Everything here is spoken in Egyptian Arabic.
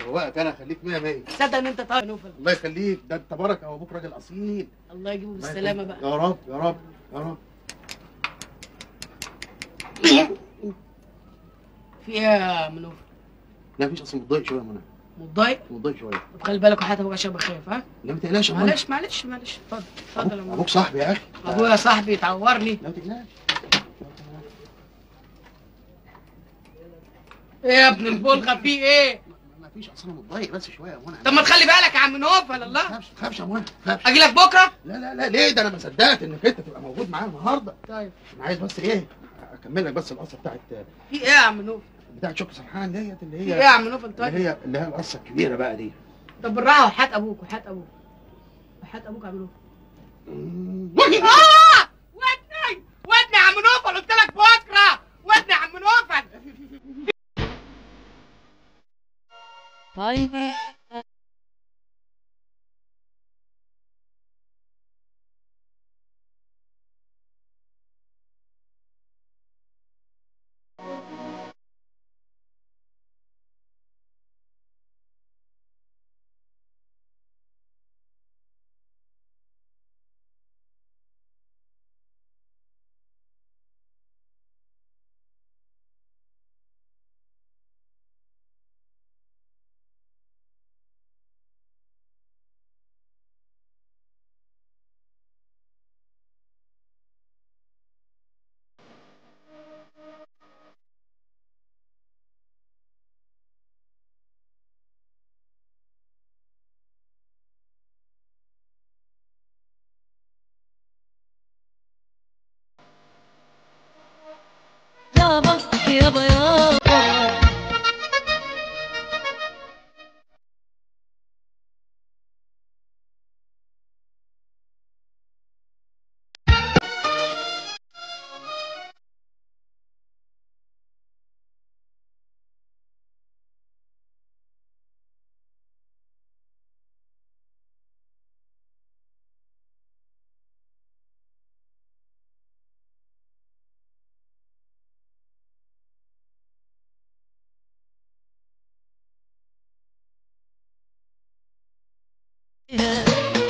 وقت انا خليك 100 100 تصدق ان انت طيب يا نوفل الله يخليك ده انت بركه وابوك راجل اصيل الله يجيبه الله بالسلامه يخليك. بقى يا رب يا رب يا رب في ايه يا منوفل لا مفيش اصلا متضايق شويه يا منى متضايق متضايق شويه طب خلي بالك وحياة ابوك عشان بخاف ها لا ما تقلقش يا منى معلش معلش معلش اتفضل اتفضل يا أبوك- منوفل ابوك صاحبي يا اخي ابويا صاحبي تعورني لا ما تقلقش ايه يا ابن البلغه في ايه ما فيش اصلا متضايق بس شويه يا منى طب ما تخلي بالك يا عم نوفل ما الله تخافش ما تخافش يا منى ما تخافش اجي لك بكره لا لا لا ليه ده انا ما صدقت انك انت تبقى موجود معايا النهارده طيب انا عايز بس ايه اكمل لك بس القصه بتاعت في ايه يا عم نوفل بتاعت شكر سرحان ديت اللي في ايه هي يا عم نوفل اللي طيب هي اللي هي القصه الكبيره بقى دي طب بالراحه وحياة ابوك وحياة ابوك وحياة ابوك يا عم نوفل مم. اه ودني ودني يا عم نوفل قلت لك بكره ودني يا عم نوفل Bye.